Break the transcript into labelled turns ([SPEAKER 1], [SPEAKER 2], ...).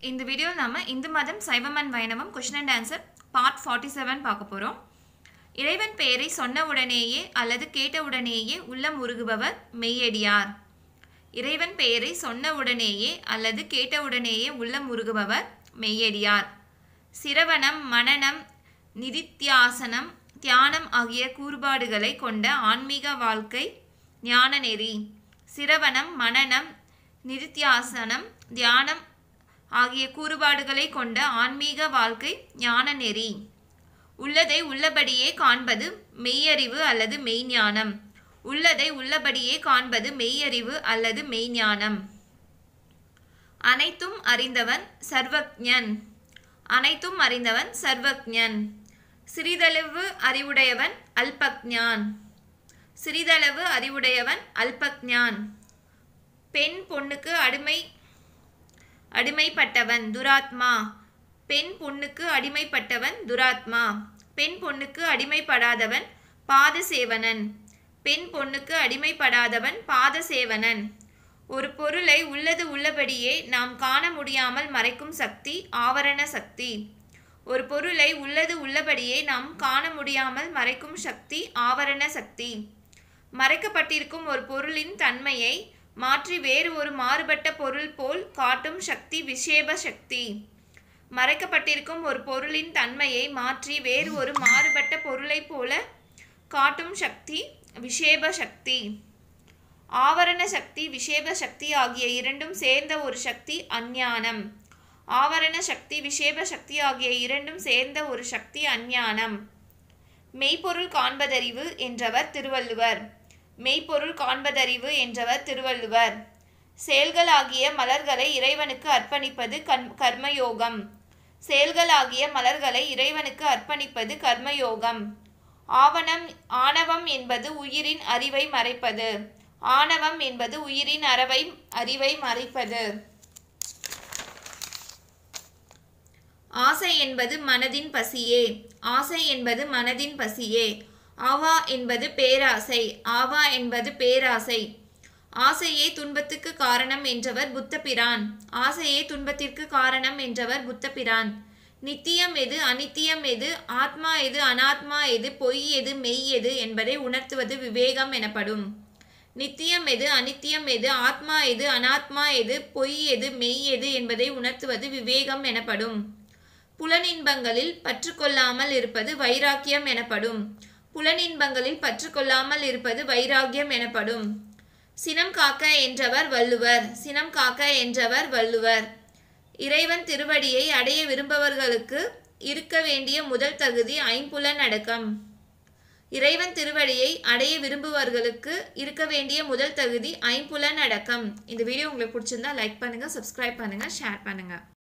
[SPEAKER 1] இந்த வீடியோவில் நாம இந்து மதம் சைவம் அண்ட் வைணவம் question and answer part forty seven பார்க்க போகிறோம் இறைவன் பெயரை சொன்ன உடனேயே அல்லது கேட்ட உடனேயே உள்ளம் உருகுபவர் மெய்யடியார் இறைவன் பெயரை சொன்ன உடனேயே அல்லது கேட்ட உடனேயே உள்ளம் உருகுபவர் மெய்யடியார் சிரவணம் மனனம் நிதித்தியாசனம் தியானம் ஆகிய கூறுபாடுகளை கொண்ட ஆன்மீக வாழ்க்கை ஞான நெறி சிரவணம் மனனம் நிதித்தியாசனம் தியானம் ஆகிய கூறுபாடுகளை கொண்ட ஆன்மீக வாழ்க்கை ஞான நெறி உள்ளதை உள்ளபடியே காண்பது மெய்யறிவு அல்லது மெய்ஞானம் உள்ளதை உள்ளபடியே காண்பது மெய்யறிவு அல்லது மெய்ஞானம் அனைத்தும் அறிந்தவன் சர்வக்ஞன் அனைத்தும் அறிந்தவன் சர்வக்ஞன் சிறிதளவு அறிவுடையவன் அல்பக்ஞான் சிறிதளவு அறிவுடையவன் அல்பக்ஞான் பெண் பொண்ணுக்கு அடிமை அடிமைப்பட்டவன் துராத்மா பெண் பொண்ணுக்கு அடிமைப்பட்டவன் துராத்மா பெண் பொண்ணுக்கு அடிமைப்படாதவன் பாதசேவனன் பெண் பொண்ணுக்கு அடிமைப்படாதவன் பாதசேவனன் ஒரு பொருளை உள்ளது உள்ளபடியே நாம் காண முடியாமல் மறைக்கும் சக்தி ஆவரண சக்தி ஒரு பொருளை உள்ளது உள்ளபடியே நாம் காண முடியாமல் மறைக்கும் சக்தி ஆவரண சக்தி மறைக்கப்பட்டிருக்கும் ஒரு பொருளின் தன்மையை மாற்றி வேறு ஒரு மாறுபட்ட பொருள் போல் காட்டும் சக்தி விஷேப சக்தி மறைக்கப்பட்டிருக்கும் ஒரு பொருளின் தன்மையை மாற்றி வேறு ஒரு மாறுபட்ட பொருளைப் போல காட்டும் சக்தி விஷேப சக்தி ஆவரண சக்தி விஷேப சக்தி ஆகிய இரண்டும் சேர்ந்த ஒரு சக்தி அஞ்ஞானம் ஆவரண சக்தி விஷேப சக்தி ஆகிய இரண்டும் சேர்ந்த ஒரு சக்தி அஞ்ஞானம் மெய்ப்பொருள் காண்பதறிவு என்றவர் திருவள்ளுவர் மெய்ப்பொருள் காண்பதறிவு என்றவர் திருவள்ளுவர் செயல்களாகிய மலர்களை இறைவனுக்கு அர்ப்பணிப்பது கண் கர்மயோகம் செயல்களாகிய மலர்களை இறைவனுக்கு அர்ப்பணிப்பது கர்மயோகம் ஆவணம் ஆணவம் என்பது உயிரின் அறிவை மறைப்பது ஆணவம் என்பது உயிரின் அறவை அறிவை மறைப்பது ஆசை என்பது மனதின் பசியே ஆசை என்பது மனதின் பசியே ஆவா என்பது பேராசை ஆவா என்பது பேராசை ஆசையே துன்பத்துக்கு காரணம் என்றவர் புத்தபிரான் ஆசையே துன்பத்திற்கு காரணம் என்றவர் புத்தபிரான் நித்தியம் எது அனித்தியம் எது ஆத்மா எது அனாத்மா எது பொய் எது மெய் எது என்பதை உணர்த்துவது விவேகம் எனப்படும் நித்தியம் எது அனித்தியம் எது ஆத்மா எது அனாத்மா எது பொய் எது மெய் எது என்பதை உணர்த்துவது விவேகம் எனப்படும் புலனின்பங்களில் பற்றுக்கொள்ளாமல் இருப்பது வைராக்கியம் எனப்படும் புலனின்பங்களில் பற்றுக்கொள்ளாமல் இருப்பது வைராக்கியம் எனப்படும் சினம் காக்க என்றவர் வள்ளுவர் சினம் காக்க என்றவர் வள்ளுவர் இறைவன் திருவடியை அடைய விரும்பவர்களுக்கு இருக்க வேண்டிய முதல் தகுதி ஐம்புலன் அடக்கம் இறைவன் திருவடியை அடைய விரும்புபவர்களுக்கு இருக்க வேண்டிய முதல் தகுதி ஐம்புலன் அடக்கம் இந்த வீடியோ உங்களுக்கு பிடிச்சிருந்தா லைக் பண்ணுங்க சப்ஸ்கிரைப் பண்ணுங்க ஷேர் பண்ணுங்க